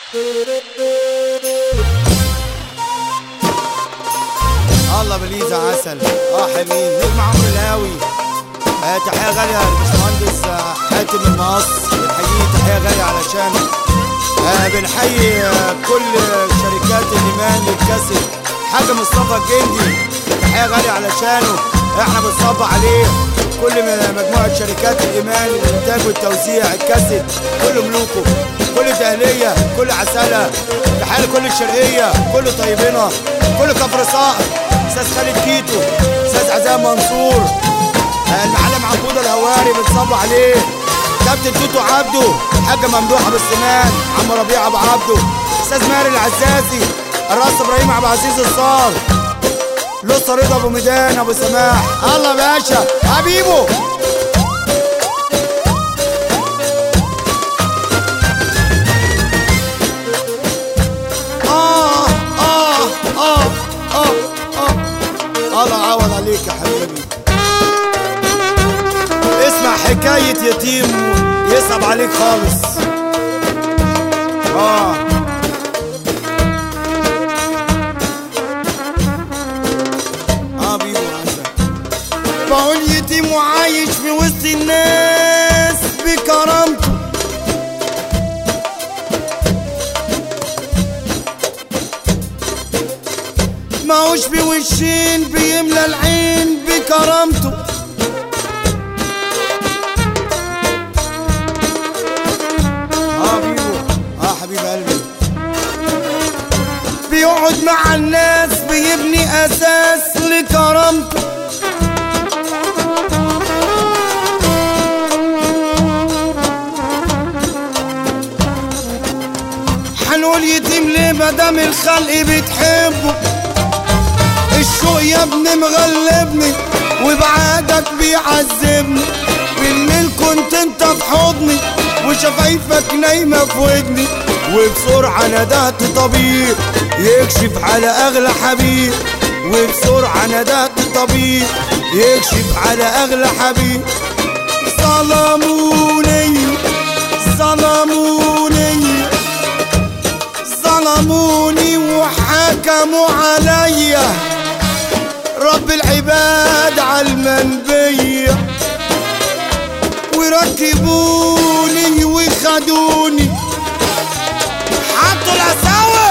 الله بليزة عسل اه حبيبي نجم عمرو الهاوي آه تحية غالية للباشمهندس آه، حاتم المقص بنحييه تحية غالية علشان آه بنحيي آه كل شركات الإيمان للكاسيت حاج مصطفى الجندي تحية غالية علشانه احنا بنصب عليه كل من مجموعة شركات الإيمان للإنتاج والتوزيع الكاسيت كل ملوكه كل دهلية كل عسلة تحية لكل الشرقية كل طيبنا كل كفر صقر أستاذ خالد كيتو أستاذ عزام منصور آه، المعلم عبود الهواري بنصب عليه كابتن توتو عبده حاج ممدوح ابو السنان عم ربيع ابو عبده استاذ ماهر العزازي الراس ابراهيم عبد العزيز الصار لسه رضا ابو ميدان ابو سماح الله باشا حبيبه آه آه آه آه آه الله عوض عليك يا حبيبي اسمع حكاية يتيم يصعب عليك خالص اه اه بيبو عسل بقول يتيم وعايش في وسط الناس بكرامته ماهوش بوشين بيملى العين بكرامته اه بيبو اه حبيب قلبي بيقعد مع الناس بيبني اساس لكرامته حنقول يتيم ليه مدام الخلق بتحبه الشوق يا ابني مغلبني وبعادك بيعذبني بالليل كنت انت في حضني وشفايفك نايمة في ودني وبسرعة ندهت طبيب يكشف على أغلى حبيب وبسرعة ندهت طبيب يكشف على أغلى حبيب ظلموني ظلموني ظلموني وحكموا عليا رب العباد علمن بيا وركبوني وخدوني حطوا الأساور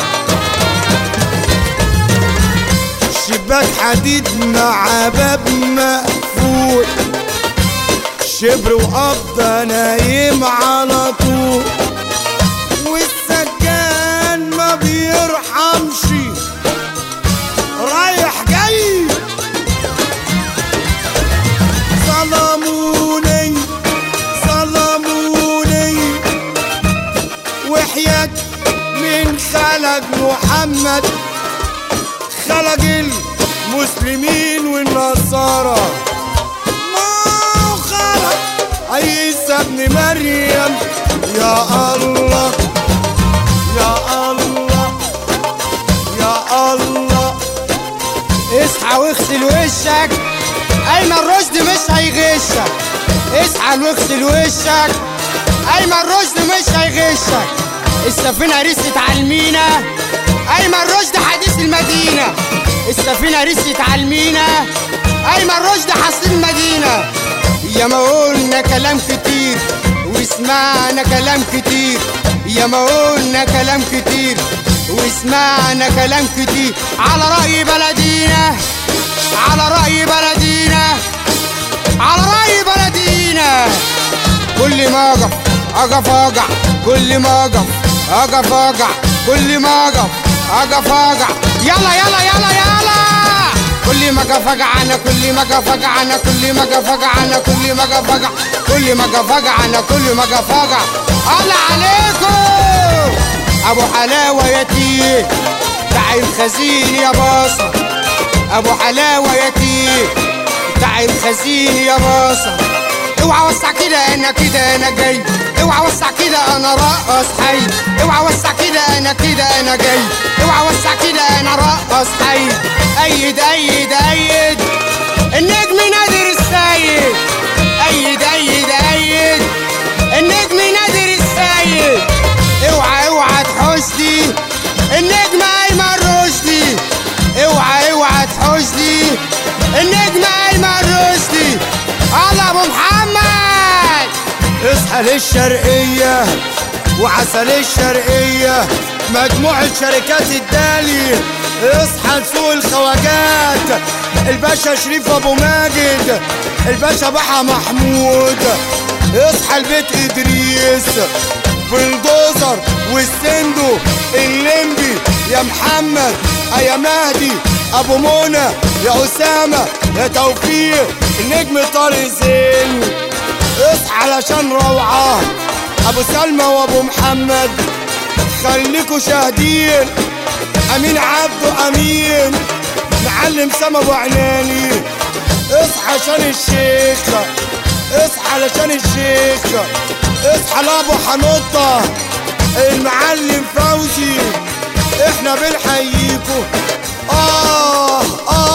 شباك حديد مع باب مقفول شبر وقبضة نايم على طول والسجان ما بيرحمش رايح جاي ظلموني ظلموني وحياة من خلق محمد خلق المسلمين والنصارى ما خلق عيسى ابن مريم يا الله يا الله يا الله اصحى واغسل وشك ايمن رشدي مش هيغشك اصحى واغسل وشك ايمن رشدي مش هيغشك السفينة رست على المينا ايمن رشدي حديث المدينة السفينة رست على المينا ايمن رشدي حصيل المدينة يا ما قلنا كلام كتير وسمعنا كلام كتير يا ما قلنا كلام كتير وسمعنا كلام كتير على رأي بلدينا على رأي بلدينا على رأي بلدينا كل ما اقف اقف اقع كل ما اقف اقف اقع كل ما اقف اقف اقع يلا يلا يلا يلا كل ما اقف اقع انا كل ما اقف اقع انا كل ما اقف اقع انا كل ما اقف اقع كل ما اقف اقع انا كل ما اقف اقع الله عليكم ابو حلاوه يتيم بتاع الخزين يا باصه ابو حلاوه يتيم بتاع الخزين يا باصه اوعى وسع كده انا كده انا جاي اوعى وسع كده انا رقص حي اوعى وسع كده انا كده انا جاي اوعى وسع كده انا رقص حي ايد ايد ايد النجم نادر السيد ايد ايد ايد النجم نادر السيد اوعى اوعى اصحى للشرقية وعسل الشرقية مجموعة شركات الدالي اصحى لسوق الخواجات الباشا شريف ابو ماجد الباشا بحا محمود اصحى البيت ادريس بلدوزر والسندو الليمبي يا محمد يا مهدي ابو منى يا اسامه يا توفيق النجم طارق زين اصحى علشان روعه ابو سلمى وابو محمد خليكوا شاهدين امين عبده امين معلم سما ابو عناني اصحى عشان الشيخ اصحى علشان الشيخ اصحى لابو حنوطه المعلم فوزي احنا بنحييكوا اه اه